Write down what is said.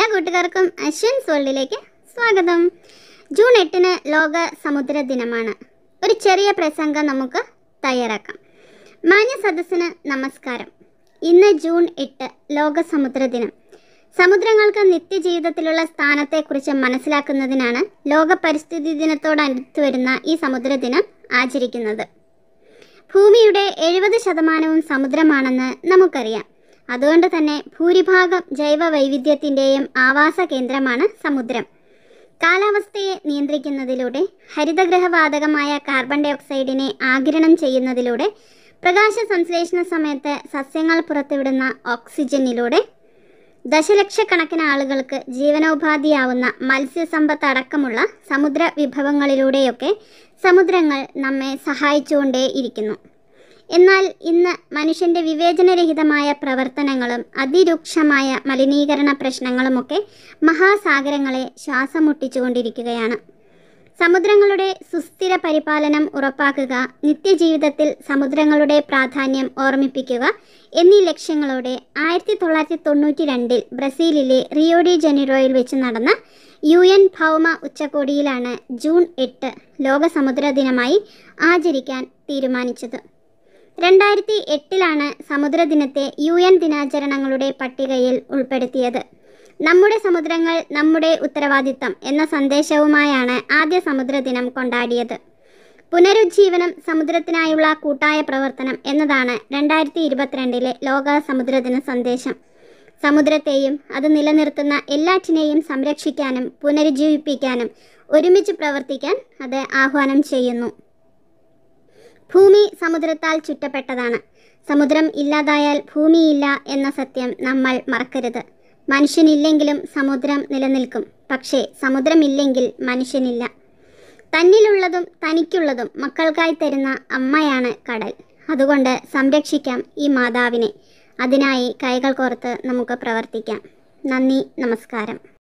എല്ലാ കൂട്ടുകാർക്കും അശ്വൻസ് വേൾഡിലേക്ക് സ്വാഗതം ജൂൺ എട്ടിന് ലോക സമുദ്ര ദിനമാണ് ഒരു ചെറിയ പ്രസംഗം നമുക്ക് തയ്യാറാക്കാം മാന്യ സദസ്സിന് നമസ്കാരം ഇന്ന് ജൂൺ എട്ട് ലോക സമുദ്ര ദിനം സമുദ്രങ്ങൾക്ക് നിത്യജീവിതത്തിലുള്ള സ്ഥാനത്തെക്കുറിച്ച് മനസ്സിലാക്കുന്നതിനാണ് ലോക പരിസ്ഥിതി ദിനത്തോടടുത്ത് വരുന്ന ഈ സമുദ്ര ദിനം ആചരിക്കുന്നത് ഭൂമിയുടെ എഴുപത് ശതമാനവും സമുദ്രമാണെന്ന് നമുക്കറിയാം അതുകൊണ്ട് തന്നെ ഭൂരിഭാഗം ജൈവ വൈവിധ്യത്തിൻ്റെയും ആവാസ കേന്ദ്രമാണ് സമുദ്രം കാലാവസ്ഥയെ നിയന്ത്രിക്കുന്നതിലൂടെ ഹരിതഗൃഹവാതകമായ കാർബൺ ഡൈ ഓക്സൈഡിനെ ആഗിരണം ചെയ്യുന്നതിലൂടെ പ്രകാശ സംശ്ലേഷണ സമയത്ത് സസ്യങ്ങൾ പുറത്തുവിടുന്ന ഓക്സിജനിലൂടെ ദശലക്ഷക്കണക്കിന് ആളുകൾക്ക് ജീവനോപാധിയാവുന്ന മത്സ്യസമ്പത്ത് അടക്കമുള്ള സമുദ്ര വിഭവങ്ങളിലൂടെയൊക്കെ സമുദ്രങ്ങൾ നമ്മെ സഹായിച്ചുകൊണ്ടേയിരിക്കുന്നു എന്നാൽ ഇന്ന് മനുഷ്യൻ്റെ വിവേചനരഹിതമായ പ്രവർത്തനങ്ങളും അതിരൂക്ഷമായ മലിനീകരണ പ്രശ്നങ്ങളുമൊക്കെ മഹാസാഗരങ്ങളെ ശ്വാസം മുട്ടിച്ചുകൊണ്ടിരിക്കുകയാണ് സമുദ്രങ്ങളുടെ സുസ്ഥിര പരിപാലനം ഉറപ്പാക്കുക നിത്യജീവിതത്തിൽ സമുദ്രങ്ങളുടെ പ്രാധാന്യം ഓർമ്മിപ്പിക്കുക എന്നീ ലക്ഷ്യങ്ങളോടെ ആയിരത്തി തൊള്ളായിരത്തി തൊണ്ണൂറ്റി രണ്ടിൽ ബ്രസീലിലെ റിയോ ഡി ജനീറോയിൽ വെച്ച് നടന്ന യു എൻ ഭൗമ ഉച്ചകോടിയിലാണ് ജൂൺ എട്ട് ലോക സമുദ്ര ദിനമായി ആചരിക്കാൻ തീരുമാനിച്ചത് രണ്ടായിരത്തി എട്ടിലാണ് സമുദ്രദിനത്തെ യു എൻ ദിനാചരണങ്ങളുടെ പട്ടികയിൽ ഉൾപ്പെടുത്തിയത് നമ്മുടെ സമുദ്രങ്ങൾ നമ്മുടെ ഉത്തരവാദിത്തം എന്ന സന്ദേശവുമായാണ് ആദ്യ സമുദ്രദിനം കൊണ്ടാടിയത് പുനരുജ്ജീവനം സമുദ്രത്തിനായുള്ള കൂട്ടായ പ്രവർത്തനം എന്നതാണ് രണ്ടായിരത്തി ഇരുപത്തിരണ്ടിലെ ലോക സമുദ്രദിന സന്ദേശം സമുദ്രത്തെയും അത് നിലനിർത്തുന്ന എല്ലാറ്റിനെയും സംരക്ഷിക്കാനും പുനരുജ്ജീവിപ്പിക്കാനും ഒരുമിച്ച് പ്രവർത്തിക്കാൻ അത് ആഹ്വാനം ചെയ്യുന്നു ഭൂമി സമുദ്രത്താൽ ചുറ്റപ്പെട്ടതാണ് സമുദ്രം ഇല്ലാതായാൽ ഭൂമിയില്ല എന്ന സത്യം നമ്മൾ മറക്കരുത് മനുഷ്യനില്ലെങ്കിലും സമുദ്രം നിലനിൽക്കും പക്ഷേ സമുദ്രമില്ലെങ്കിൽ മനുഷ്യനില്ല തന്നിലുള്ളതും തനിക്കുള്ളതും മക്കൾക്കായി തരുന്ന അമ്മയാണ് കടൽ അതുകൊണ്ട് സംരക്ഷിക്കാം ഈ മാതാവിനെ അതിനായി കൈകൾ കോർത്ത് നമുക്ക് പ്രവർത്തിക്കാം നന്ദി നമസ്കാരം